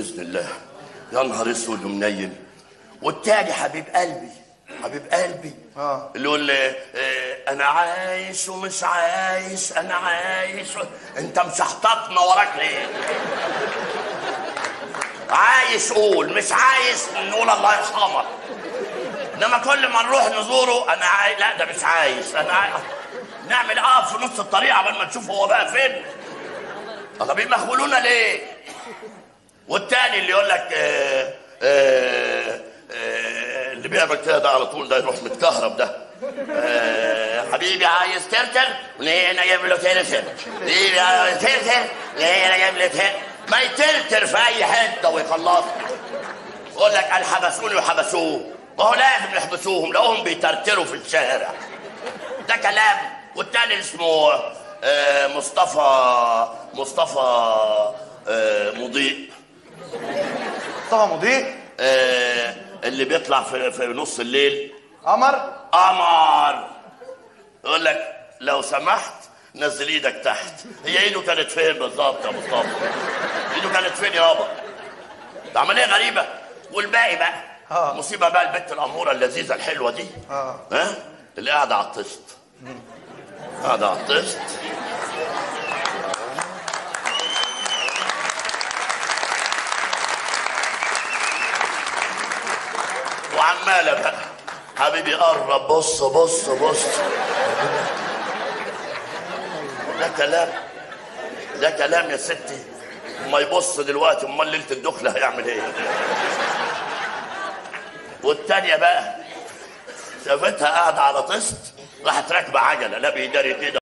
باذن الله يا نهار اسود ومنيل والتاني حبيب قلبي حبيب قلبي آه. اللي يقول لي آه، انا عايش ومش عايش انا عايش و... انت مشحططنا وراك ليه عايش قول مش عايش نقول الله يرحمك انما كل ما نروح نزوره انا عايش لا ده مش عايش انا عايش. نعمل اه في نص الطريق قبل ما نشوف هو بقى فين طب بيمخولونا ليه والتاني اللي يقول لك آه آه آه اللي بيعمل كده ده على طول ده يروح متكهرب ده آه حبيبي عايز ترتر ليه انا جايب له ترتر حبيبي عايز ترتر ليه انا جايب له ترتر ما يترتر في اي حته ويخلص يقول لك قال حبسوني وحبسوه ما هو لازم يحبسوهم لقوهم بيترتروا في الشارع ده كلام والتاني اسمه آه مصطفى مصطفى آه مضيء مصطفى مضيء آه اللي بيطلع في, في نص الليل قمر قمر يقول لك لو سمحت نزل ايدك تحت هي ايده كانت فين بالظبط يا مصطفى ايده كانت فين يابا ده عمليه غريبه والباقي بقى آه. مصيبه بقى البنت الاموره اللذيذه الحلوه دي آه. ها اللي قاعده على الطست قاعده على الطست وعماله بقى حبيبي قرب بص بص بص ده كلام ده كلام يا ستي ما يبص دلوقتي امال ليله الدخله هيعمل ايه والتانية بقى شافتها قاعدة على طست راحت راكبة عجلة لا بيداري كده